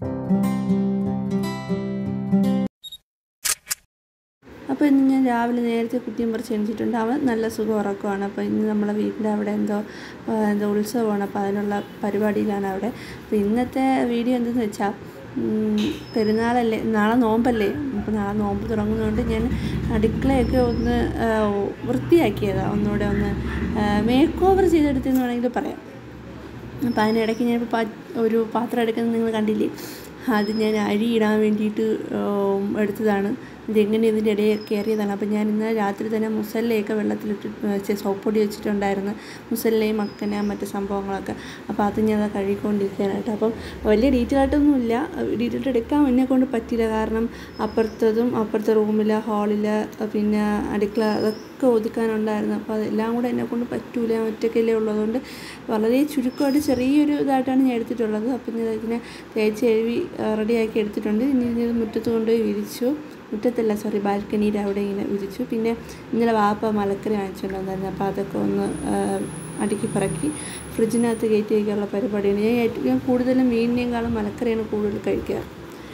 അപ്പോൾ ഇന്ന് ഞാൻ രാവിലെ നേരത്തെ കുട്ടിയും പറിച്ച് എണിച്ചിട്ടുണ്ട് അവൻ നല്ല സുഖം ഉറക്കമാണ് അപ്പോൾ ഇന്ന് നമ്മളെ വീട്ടിൻ്റെ അവിടെ എന്തോ ആ, എന്തോ ഉത്സവമാണ് അപ്പോൾ അതിനുള്ള പരിപാടിയിലാണ് അവിടെ അപ്പോൾ ഇന്നത്തെ വീഡിയോ എന്തെന്ന് വെച്ചാൽ ഉം, പെരുന്നാളല്ലേ നാളെ നോമ്പല്ലേ അപ്പോൾ നാളെ നോമ്പ് തുടങ്ങുന്നതുകൊണ്ട് ഞാൻ അടുക്കളയൊക്കെ ഒന്ന് ആ, വൃത്തിയാക്കിയതാണ് ഒന്നുകൂടെ ഒന്ന് മേക്ക് ഓവർ ചെയ്തെടുത്തെന്ന് വേണമെങ്കിൽ പറയാം അപ്പോൾ അതിനിടയ്ക്ക് ഞാൻ ഒരു പാത്രം എടുക്കുന്നത് നിങ്ങൾ കണ്ടില്ലേ അത് ഞാൻ അരി ഇടാൻ വേണ്ടിയിട്ട് ഉം, എടുത്തതാണ് ഇതെങ്ങനെ ഇതിൻ്റെ ഇടയിൽ കയറിയതാണ് അപ്പോൾ ഞാൻ ഇന്നലെ രാത്രി തന്നെ മുസല്ലയൊക്കെ വെള്ളത്തിലിട്ട് വെച്ച് സോപ്പ് പൊടി വെച്ചിട്ടുണ്ടായിരുന്നു മുസല്ലയും മക്കന മറ്റ് സംഭവങ്ങളൊക്കെ അപ്പോൾ അത് ഞാൻ അത് കഴുകിക്കൊണ്ടിരിക്കാനായിട്ട് അപ്പം വലിയ ഡീറ്റെയിൽ ആയിട്ടൊന്നും ഇല്ല ഡീറ്റെയിൽ എടുക്കാൻ എന്നെ കൊണ്ട് പറ്റില്ല കാരണം അപ്പുറത്തതും അപ്പുറത്തെ റൂമിൽ ഹാളിൽ പിന്നെ അടുക്കള അതൊക്കെ ഒതുക്കാനുണ്ടായിരുന്നു അപ്പോൾ അതെല്ലാം കൂടെ എന്നെ കൊണ്ട് പറ്റൂല ഞാൻ ഒറ്റയ്ക്കല്ലേ ഉള്ളൂ അതുകൊണ്ട് വളരെ ചുരുക്കമായിട്ട് ചെറിയൊരു ഇതായിട്ടാണ് ഞാൻ എടുത്തിട്ടുള്ളത് അപ്പം ഞാൻ ഇതിനെ തേച്ച് എഴുതി റെഡിയാക്കി എടുത്തിട്ടുണ്ട് ഇനി ഇത് മുറ്റത്ത് കൊണ്ടുപോയി വിരിച്ചു മുറ്റത്തല്ല സോറി ബാൽക്കണിയുടെ അവിടെ ഇങ്ങനെ വിരിച്ചു പിന്നെ ഇന്നലെ വാപ്പ മലക്കറി വാങ്ങിച്ചിട്ടുണ്ടായിരുന്നു അപ്പോൾ അതൊക്കെ ഒന്ന് ആ, അടുക്കി പറക്കി ഫ്രിഡ്ജിനകത്ത് കയറ്റി വയ്ക്കാനുള്ള പരിപാടിയാണ് ഞാൻ ഏറ്റവും ഞാൻ കൂടുതലും മീനിനേക്കാളും മലക്കറിയാണ് കൂടുതൽ കഴിക്കുക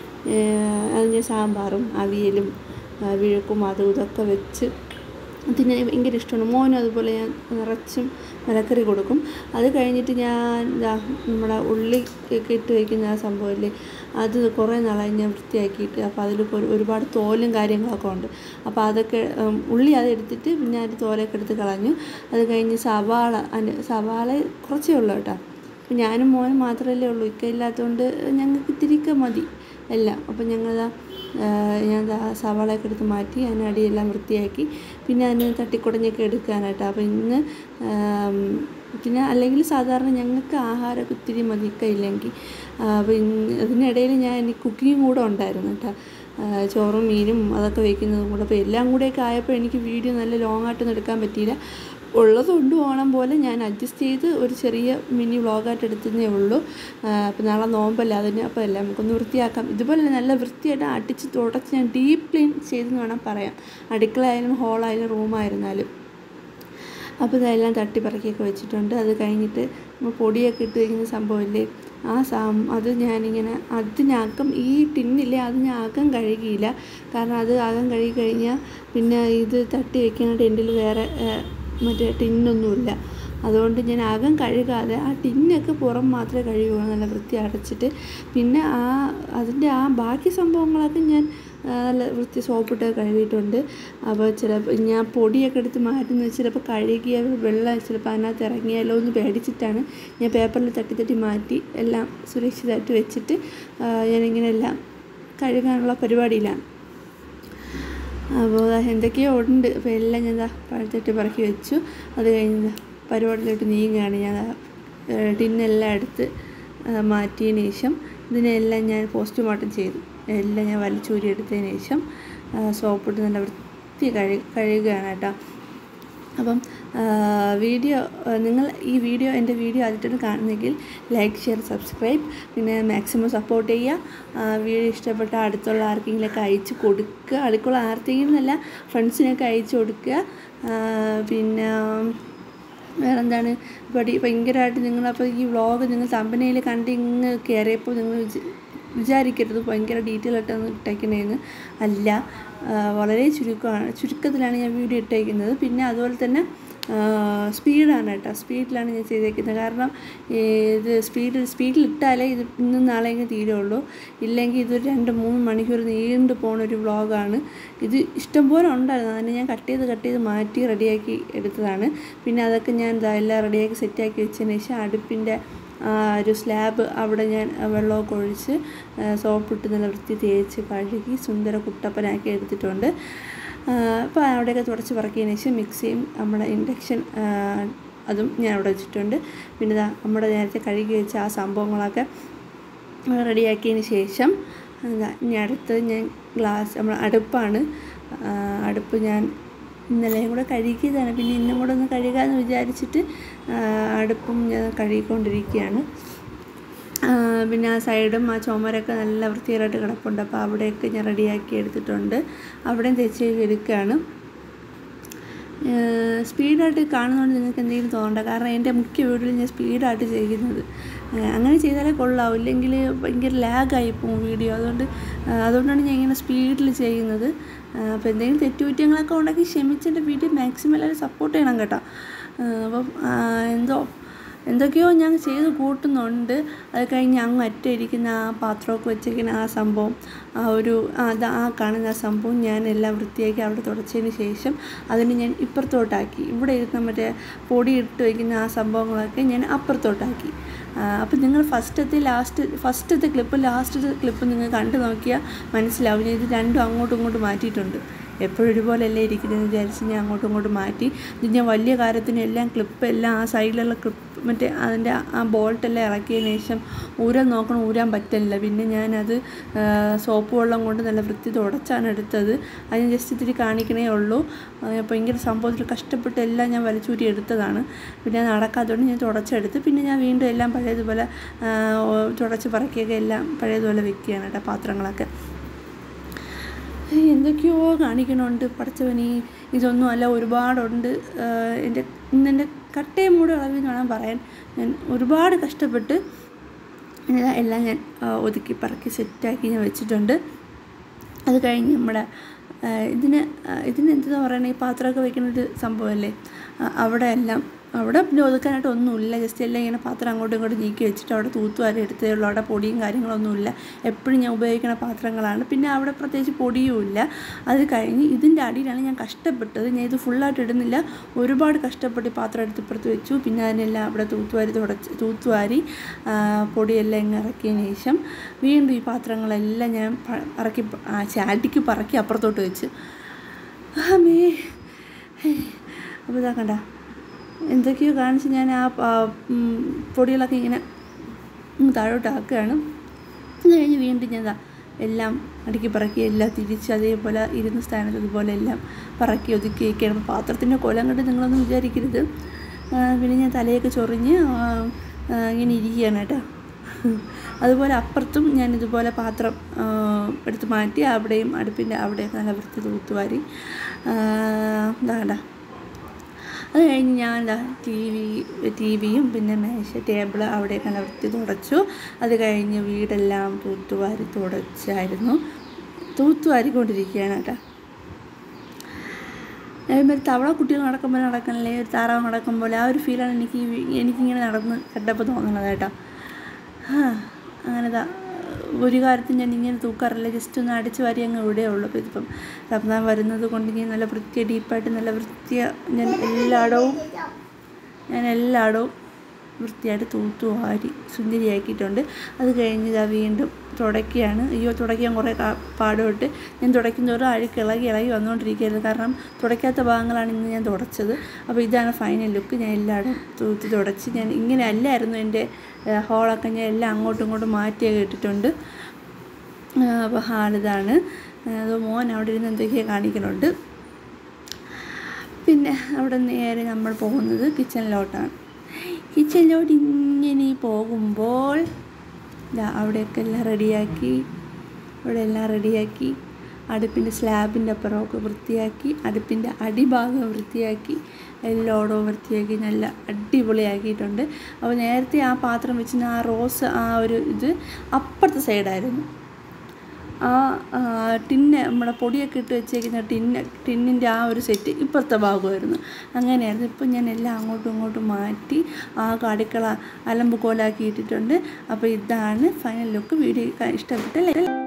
അതിന് സാമ്പാറും അവിയലും ആ, വിഴുക്കും അതും ഇതൊക്കെ വെച്ച് പിന്നെ ഭയങ്കര ഇഷ്ടമാണ് മോനും അതുപോലെ ഞാൻ നിറച്ചും മലക്കറി കൊടുക്കും അത് കഴിഞ്ഞിട്ട് ഞാൻ ദാ നമ്മുടെ ഉള്ളി ഒക്കെ ഇട്ട് വയ്ക്കുന്ന ആ സംഭവമില്ലേ അത് കുറേ നാളായി ഞാൻ വൃത്തിയാക്കിയിട്ട് അപ്പോൾ അതിൽ ഒരുപാട് തോലും കാര്യങ്ങളൊക്കെ ഉണ്ട് അപ്പോൾ അതൊക്കെ ഉം, ഉള്ളി അത് എടുത്തിട്ട് പിന്നെ അതിൻ്റെ തോലൊക്കെ എടുത്ത് കളഞ്ഞു അത് കഴിഞ്ഞ് സവാള അതിൻ്റെ സവാള കുറച്ചേ ഉള്ളൂ കേട്ടോ അപ്പം ഞാനും മോനും മാത്രമല്ലേ ഉള്ളൂ ഇക്ക ഇല്ലാത്തതുകൊണ്ട് ഞങ്ങൾക്ക് ഇത്തിരിയൊക്കെ മതി എല്ലാം അപ്പം ഞങ്ങളതാ ഞാൻ ദാ സവാളയൊക്കെ എടുത്ത് മാറ്റി അതിന് അടിയെല്ലാം വൃത്തിയാക്കി പിന്നെ അതിന് തട്ടിക്കുടഞ്ഞൊക്കെ എടുക്കാനായിട്ട് അപ്പോൾ ഇന്ന് ആം, പിന്നെ അല്ലെങ്കിൽ സാധാരണ ഞങ്ങൾക്ക് ആഹാരമൊക്കെ ഒത്തിരി മതിക്ക ഇല്ലെങ്കിൽ അപ്പോൾ ഇന്ന് അതിനിടയിൽ ഞാൻ എനിക്ക് കുക്കിങ്ങും കൂടെ ഉണ്ടായിരുന്നു കേട്ടോ ആ, ചോറും മീനും അതൊക്കെ വയ്ക്കുന്നതും കൂടെ അപ്പോൾ എല്ലാം കൂടെയൊക്കെ ആയപ്പോൾ എനിക്ക് വീഡിയോ നല്ല ലോങ് ആയിട്ടൊന്നും എടുക്കാൻ പറ്റിയില്ല ഉള്ളത് കൊണ്ട് പോകണം പോലെ ഞാൻ അഡ്ജസ്റ്റ് ചെയ്ത് ഒരു ചെറിയ മിനി വ്ളോഗായിട്ട് എടുത്തതേ ഉള്ളൂ അപ്പോൾ നാളെ നോമ്പല്ല അതിന് അപ്പോൾ എല്ലാം നമുക്കൊന്ന് വൃത്തിയാക്കാം ഇതുപോലെ നല്ല വൃത്തിയായിട്ട് അടിച്ച് തുടച്ച് ഞാൻ ഡീപ്പ് ക്ലീൻ ചെയ്തെന്ന് വേണം പറയാം അടുക്കളയായാലും ഹോളായാലും റൂമായിരുന്നാലും അപ്പോൾ ഇതെല്ലാം തട്ടി പറക്കിയൊക്കെ വെച്ചിട്ടുണ്ട് അത് കഴിഞ്ഞിട്ട് നമ്മൾ പൊടിയൊക്കെ ഇട്ട് വയ്ക്കുന്ന സംഭവമില്ലേ ആ സം അത് ഞാനിങ്ങനെ അതിനകം ഈ ടിന്നില്ലേ അത് ഞാൻ അകം കഴുകിയില്ല കാരണം അത് അകം കഴുകി കഴിഞ്ഞാൽ പിന്നെ ഇത് തട്ടി വെക്കാനായിട്ട് എൻ്റെ കയ്യിൽ വേറെ ഏഹ്, മറ്റേ ടിന്നൊന്നുമില്ല അതുകൊണ്ട് ഞാൻ അകം കഴുകാതെ ആ ടിന്നൊക്കെ പുറം മാത്രമേ കഴുകുള്ളൂ നല്ല വൃത്തി അടച്ചിട്ട് പിന്നെ ആ അതിൻ്റെ ആ ബാക്കി സംഭവങ്ങളൊക്കെ ഞാൻ ആ, നല്ല വൃത്തി സോപ്പിട്ട് കഴുകിയിട്ടുണ്ട് അപ്പോൾ ചിലപ്പോൾ ഞാൻ പൊടിയൊക്കെ എടുത്ത് മാറ്റുന്ന ചിലപ്പോൾ കഴുകിയ വെള്ളം ചിലപ്പോൾ അതിനകത്ത് ഇറങ്ങിയാലോ എന്ന് പേടിച്ചിട്ടാണ് ഞാൻ പേപ്പറിൽ തട്ടി തട്ടി മാറ്റി എല്ലാം സുരക്ഷിതമായിട്ട് വെച്ചിട്ട് ആ, ഞാനിങ്ങനെ എല്ലാം കഴുകാനുള്ള പരിപാടിയിലാണ് അപ്പോൾ ദാ എന്തൊക്കെയോ ഉണ്ട് അപ്പോൾ എല്ലാം ഞാൻ ദാ പഴുത്തിട്ട് പറക്കി വെച്ചു അത് കഴിഞ്ഞ് ദാ പരിപാടിയിലോട്ട് നീങ്ങുകയാണ് ഞാൻ ദാ, ഏഹ്, ടിന്നെല്ലാം എടുത്ത് ആ, മാറ്റിയതിന് ശേഷം ഇതിനെല്ലാം ഞാൻ പോസ്റ്റ്മോർട്ടം ചെയ്തു എല്ലാം ഞാൻ വലിച്ചൂരി എടുത്തതിന് ശേഷം ആ, സോപ്പിട്ട് നല്ല വൃത്തി കഴു കഴുകുകയാണ് കേട്ടോ അപ്പം ആ, വീഡിയോ ആ, നിങ്ങൾ ഈ വീഡിയോ എൻ്റെ വീഡിയോ ആദ്യമായിട്ട് കാണുന്നെങ്കിൽ ലൈക്ക് ഷെയർ സബ്സ്ക്രൈബ് പിന്നെ മാക്സിമം സപ്പോർട്ട് ചെയ്യുക ആ, വീഡിയോ ഇഷ്ടപ്പെട്ട അടുത്തുള്ള ആർക്കെങ്കിലുമൊക്കെ അയച്ചു കൊടുക്കുക അടുത്തുള്ള ആർക്കെങ്കിലും എന്നല്ല ഫ്രണ്ട്സിനൊക്കെ അയച്ചു കൊടുക്കുക ആ, പിന്നെ വേറെന്താണ് പടി ഭയങ്കരമായിട്ട് നിങ്ങളപ്പോൾ ഈ വ്ളോഗ് നിങ്ങൾ തമ്പനയിൽ കണ്ട് ഇങ്ങ് കയറിയപ്പോൾ നിങ്ങൾ വിച വിചാരിക്കരുത് ഭയങ്കര ഡീറ്റെയിൽ ആയിട്ടൊന്നും ഇട്ടേക്കണേന്ന് അല്ല ആ, വളരെ ചുരുക്കമാണ് ചുരുക്കത്തിലാണ് ഞാൻ വീഡിയോ ഇട്ടേക്കുന്നത് പിന്നെ അതുപോലെ തന്നെ സ്പീഡാണ് കേട്ടോ സ്പീഡിലാണ് ഞാൻ ചെയ്തേക്കുന്നത് കാരണം ഈ ഇത് സ്പീഡിൽ സ്പീഡിൽ ഇട്ടാലേ ഇത് ഇന്നും നാളെയെങ്കിലും തീരുള്ളൂ ഇല്ലെങ്കിൽ ഇത് രണ്ട് മൂന്ന് മണിക്കൂർ നീണ്ടു പോകുന്ന ഒരു വ്ളോഗാണ് ഇത് ഇഷ്ടംപോലെ ഉണ്ടായിരുന്നു അതിനെ ഞാൻ കട്ട് ചെയ്ത് കട്ട് ചെയ്ത് മാറ്റി റെഡിയാക്കി എടുത്തതാണ് പിന്നെ അതൊക്കെ ഞാൻ ദാ എല്ലാം റെഡിയാക്കി സെറ്റാക്കി വെച്ചതിന് ശേഷം അടുപ്പിൻ്റെ ആ ഒരു സ്ലാബ് അവിടെ ഞാൻ വെള്ളമൊക്കെ ഒഴിച്ച് സോപ്പിട്ട് നല്ല വൃത്തി തേച്ച് കഴുകി സുന്ദര കുട്ടപ്പനാക്കി എടുത്തിട്ടുണ്ട് അപ്പോൾ അവിടെയൊക്കെ തുടച്ച് പറക്കിയതിന് ശേഷം മിക്സിയും നമ്മുടെ ഇൻഡക്ഷൻ അതും ഞാൻ അവിടെ വെച്ചിട്ടുണ്ട് പിന്നെ ദാ നമ്മുടെ നേരത്തെ കഴുകി വെച്ച ആ സംഭവങ്ങളൊക്കെ റെഡിയാക്കിയതിന് ശേഷം എന്താ ഇനി അടുത്തത് ഞാൻ ഗ്ലാസ് നമ്മൾ അടുപ്പാണ് ആ, അടുപ്പ് ഞാൻ ഇന്നലെയും കൂടെ കഴുകിയതാണ് പിന്നെ ഇന്നും കൂടെ ഒന്ന് കഴുകാമെന്ന് വിചാരിച്ചിട്ട് ആ, അടുപ്പും ഞാൻ കഴുകിക്കൊണ്ടിരിക്കുകയാണ് ആ, പിന്നെ ആ സൈഡും ആ ചുമരൊക്കെ നല്ല വൃത്തികരമായിട്ട് കിടപ്പുണ്ട് അപ്പോൾ അവിടെയൊക്കെ ഞാൻ റെഡിയാക്കി എടുത്തിട്ടുണ്ട് അവിടെയും തെച്ച് എടുക്കുകയാണ് സ്പീഡായിട്ട് കാണുന്നതുകൊണ്ട് നിങ്ങൾക്ക് എന്തെങ്കിലും തോന്നണ്ട കാരണം എൻ്റെ മുഖ്യ വീഡിയോയിൽ ഞാൻ സ്പീഡായിട്ട് ചെയ്യുന്നത് ഏഹ് അങ്ങനെ ചെയ്താലേ കൊള്ളാവും ഇല്ലെങ്കിൽ ഭയങ്കര ലാഗായി പോകും വീഡിയോ അതുകൊണ്ട് ആ, അതുകൊണ്ടാണ് ഞാൻ ഇങ്ങനെ സ്പീഡിൽ ചെയ്യുന്നത് ആ, അപ്പോൾ എന്തെങ്കിലും തെറ്റുകുറ്റങ്ങളൊക്കെ ഉണ്ടെങ്കിൽ ക്ഷമിച്ച് എൻ്റെ വീഡിയോ മാക്സിമം എല്ലാവരും സപ്പോർട്ട് ചെയ്യണം കേട്ടോ ആ, അപ്പം ആ, എന്തോ എന്തൊക്കെയോ ഞാൻ ചെയ്ത് കൂട്ടുന്നുണ്ട് അത് കഴിഞ്ഞ് അങ്ങ് അറ്റം ഇരിക്കുന്ന ആ പാത്രമൊക്കെ വെച്ചിരിക്കുന്ന ആ സംഭവം ആ ഒരു ആ അത് ആ കാണുന്ന ആ സംഭവം ഞാൻ എല്ലാം വൃത്തിയാക്കി അവിടെ തുടച്ചതിന് ശേഷം അതിന് ഞാൻ ഇപ്പുറത്തോട്ടാക്കി ഇവിടെ ഇരുന്ന മറ്റേ പൊടി ഇട്ട് വയ്ക്കുന്ന ആ സംഭവങ്ങളൊക്കെ ഞാൻ അപ്പുറത്തോട്ടാക്കി അപ്പം നിങ്ങൾ ഫസ്റ്റത്തെ ലാസ്റ്റ് ഫസ്റ്റത്തെ ക്ലിപ്പ് ലാസ്റ്റത്തെ ക്ലിപ്പ് നിങ്ങൾ കണ്ടു നോക്കിയാൽ മനസ്സിലാവും ഞാൻ ഇത് രണ്ടും അങ്ങോട്ടും ഇങ്ങോട്ടും മാറ്റിയിട്ടുണ്ട് എപ്പോഴും ഒരുപോലെയല്ലേ ഇരിക്കുന്നതെന്ന് വിചാരിച്ച് ഞാൻ അങ്ങോട്ടും ഇങ്ങോട്ടും മാറ്റി ഇത് ഞാൻ വലിയ കാര്യത്തിന് എല്ലാം ക്ലിപ്പ് എല്ലാം ആ സൈഡിലുള്ള ക്ലിപ്പ് മറ്റേ അതിൻ്റെ ആ ബോൾട്ടെല്ലാം ഇറക്കിയതിന് ശേഷം ഊരാൻ നോക്കണം ഊരാൻ പറ്റില്ല പിന്നെ ഞാനത് ആ, സോപ്പ് വെള്ളം കൊണ്ട് നല്ല വൃത്തി തുടച്ചാണ് എടുത്തത് അതിന് ജസ്റ്റ് ഇത്തിരി കാണിക്കണേ ഉള്ളൂ ആ, ഭയങ്കര സംഭവത്തിൽ കഷ്ടപ്പെട്ട് എല്ലാം ഞാൻ വലിച്ചൂരി എടുത്തതാണ് പിന്നെ അത് നടക്കാത്തതുകൊണ്ട് ഞാൻ തുടച്ചെടുത്ത് പിന്നെ ഞാൻ വീണ്ടും എല്ലാം പഴയതുപോലെ ആ, ഓ- തുടച്ച് പറക്കിയൊക്കെ എല്ലാം പഴയതുപോലെ വെക്കുകയാണ് കേട്ടോ പാത്രങ്ങളൊക്കെ ഏയ് എന്തൊക്കെയോ കാണിക്കണുണ്ട് പഠിച്ചവനി ഇതൊന്നും അല്ല ഒരുപാടുണ്ട് ആഹ് എൻ്റെ ഇന്നെൻ്റെ കട്ടയും മൂട് അളവിൽ വേണം പറയാൻ ഞാൻ ഒരുപാട് കഷ്ടപ്പെട്ട് ഇതാ എല്ലാം ഞാൻ ആഹ് ഒതുക്കി പറക്കി സെറ്റാക്കി ഞാൻ വെച്ചിട്ടുണ്ട് അത് കഴിഞ്ഞ് നമ്മുടെ ആഹ് ഇതിന് ആഹ് ഇതിന് എന്താ പറയണേ ഈ പാത്രമൊക്കെ വെക്കുന്ന ഒരു സംഭവമല്ലേ ആ- അവിടെ എല്ലാം അവിടെ പിന്നെ ഒതുക്കാനായിട്ട് ഒന്നുമില്ല ജസ്റ്റ് എല്ലാം ഇങ്ങനെ പാത്രം അങ്ങോട്ടും ഇങ്ങോട്ടും നീക്കി വെച്ചിട്ട് അവിടെ തൂത്തുവാരി എടുത്തേ ഉള്ളൂ അവിടെ പൊടിയും കാര്യങ്ങളൊന്നുമില്ല എപ്പോഴും ഞാൻ ഉപയോഗിക്കുന്ന പാത്രങ്ങളാണ് പിന്നെ അവിടെ പ്രത്യേകിച്ച് പൊടിയും ഇല്ല അത് കഴിഞ്ഞ് ഇതിൻ്റെ അടിയിലാണ് ഞാൻ കഷ്ടപ്പെട്ടത് ഞാൻ ഇത് ഫുള്ളായിട്ട് ഇടുന്നില്ല ഒരുപാട് കഷ്ടപ്പെട്ട് ഈ പാത്രം എടുത്ത് ഇപ്പുറത്ത് വെച്ചു പിന്നെ അതിനെല്ലാം അവിടെ തൂത്തുവാരി തുടച്ച് തൂത്തുവാരി ആ, പൊടിയെല്ലാം ഇങ്ങ് ഇറക്കിയതിന് ശേഷം വീണ്ടും ഈ പാത്രങ്ങളെല്ലാം ഞാൻ പ- പറക്കി ആ, ചാടിക്ക് പറക്കി അപ്പുറത്തോട്ട് വെച്ച് ആമേ അപ്പോൾ ഇതാ കണ്ട എന്തൊക്കെയോ കാണിച്ച് ഞാൻ ആ ആ, ഉം, പൊടികളൊക്കെ ഇങ്ങനെ ഉം താഴോട്ടാക്കുകയാണ് അത് കഴിഞ്ഞ് വീണ്ടും ഞാൻ ദാ എല്ലാം അടുക്കി പറക്കി എല്ലാം തിരിച്ച് അതേപോലെ ഇരുന്ന സ്ഥാനത്ത് ഇതുപോലെ എല്ലാം പറക്കി ഒതുക്കി വയ്ക്കണം പാത്രത്തിൻ്റെ കൊലം കണ്ട് നിങ്ങളൊന്നും വിചാരിക്കരുത് ആ, പിന്നെ ഞാൻ തലയൊക്കെ ചൊറിഞ്ഞ് ആ, ആ, ഇങ്ങനെ ഇരിക്കുകയാണ് കേട്ടോ അതുപോലെ അപ്പുറത്തും ഞാൻ ഇതുപോലെ പാത്രം ആ, എടുത്ത് മാറ്റി അവിടെയും അടുപ്പിൻ്റെ അവിടെയൊക്കെ നല്ല വൃത്തി തൂത്തുവാരി ആ, ഇതാ കണ്ടോ അത് കഴിഞ്ഞ് ഞാൻ എന്താ ടി വി ടി വിയും പിന്നെ മേശ ടേബിൾ അവിടെയൊക്കെ നല്ല വൃത്തി തുടച്ചു അത് കഴിഞ്ഞ് വീടെല്ലാം തൂത്തുവാരി തുടച്ചായിരുന്നു തൂത്തുവാരിക്കൊണ്ടിരിക്കുകയാണ് കേട്ടോ ഒരു തവള കുട്ടികൾ നടക്കുമ്പോൾ നടക്കണല്ലേ ഒരു താറാവ് നടക്കും പോലെ ആ ഒരു ഫീലാണ് എനിക്ക് ഈ വി- എനിക്കിങ്ങനെ നടന്ന് കണ്ടപ്പോൾ തോന്നുന്നത് കേട്ടോ ആ അങ്ങനെ ദാ ഒരു കാര്യത്തിൽ ഞാൻ ഇങ്ങനെ തൂക്കാറില്ല ജസ്റ്റ് ഒന്ന് അടിച്ച് വാരി അങ്ങ് ഇവിടെ ഉള്ളൂ അപ്പോൾ ഇതിപ്പം റംസാൻ വരുന്നത് കൊണ്ട് ഞാൻ നല്ല വൃത്തി ഡീപ്പായിട്ട് നല്ല വൃത്തിയ ഞാൻ എല്ലായിടവും ഞാൻ എല്ലായിടവും വൃത്തിയായിട്ട് തൂത്തു വാരി സുന്ദരിയാക്കിയിട്ടുണ്ട് അത് കഴിഞ്ഞ് ഇതാ വീണ്ടും തുടയ്ക്കുകയാണ് അയ്യോ തുടയ്ക്കാൻ കുറേ കാ- പാടുപെട്ട് ഞാൻ തുടയ്ക്കുന്നതോറും അഴുക്ക് ഇളകി ഇളകി വന്നുകൊണ്ടിരിക്കുകയായിരുന്നു കാരണം തുടയ്ക്കാത്ത ഭാഗങ്ങളാണ് ഇന്ന് ഞാൻ തുടച്ചത് അപ്പോൾ ഇതാണ് ഫൈനൽ ലുക്ക് ഞാൻ എല്ലായിടും തൂത്ത് തുടച്ച് ഞാൻ ഇങ്ങനെ അല്ലായിരുന്നു എൻ്റെ ഹോളൊക്കെ ഞാൻ എല്ലാം അങ്ങോട്ടും ഇങ്ങോട്ടും മാറ്റിയൊക്കെ ഇട്ടിട്ടുണ്ട് അപ്പോൾ ഹാളിതാണ് അത് മോൻ അവിടെ ഇരുന്ന് എന്തൊക്കെയോ കാണിക്കുന്നുണ്ട് പിന്നെ അവിടെ നേരെ നമ്മൾ പോകുന്നത് കിച്ചണിലോട്ടാണ് കിച്ചണിലോട്ട് ഇങ്ങനെ പോകുമ്പോൾ ദാ അവിടെയൊക്കെ എല്ലാം റെഡിയാക്കി ഇവിടെ എല്ലാം റെഡിയാക്കി അടുപ്പിൻ്റെ സ്ലാബിൻ്റെ അപ്പുറമൊക്കെ വൃത്തിയാക്കി അടുപ്പിൻ്റെ അടിഭാഗം വൃത്തിയാക്കി എല്ലായിടവും വൃത്തിയാക്കി നല്ല അടിപൊളിയാക്കിയിട്ടുണ്ട് അപ്പോൾ നേരത്തെ ആ പാത്രം വെച്ചിന് ആ റോസ് ആ ഒരു ഇത് അപ്പുറത്തെ സൈഡായിരുന്നു ആ ആ, ടിന്ന് നമ്മുടെ പൊടിയൊക്കെ ഇട്ട് വെച്ചേക്കുന്ന ടിന്ന് ടിന്നിൻ്റെ ആ ഒരു സെറ്റ് ഇപ്പുറത്തെ ഭാഗമായിരുന്നു അങ്ങനെയായിരുന്നു ഇപ്പം ഞാൻ എല്ലാം അങ്ങോട്ടും ഇങ്ങോട്ടും മാറ്റി ആ അടുക്കള അലമ്പ് കോലാക്കി ഇട്ടിട്ടുണ്ട് അപ്പോൾ ഇതാണ് ഫൈനൽ ലുക്ക് വീഡിയോ ഇഷ്ടപ്പെട്ടല്ലേ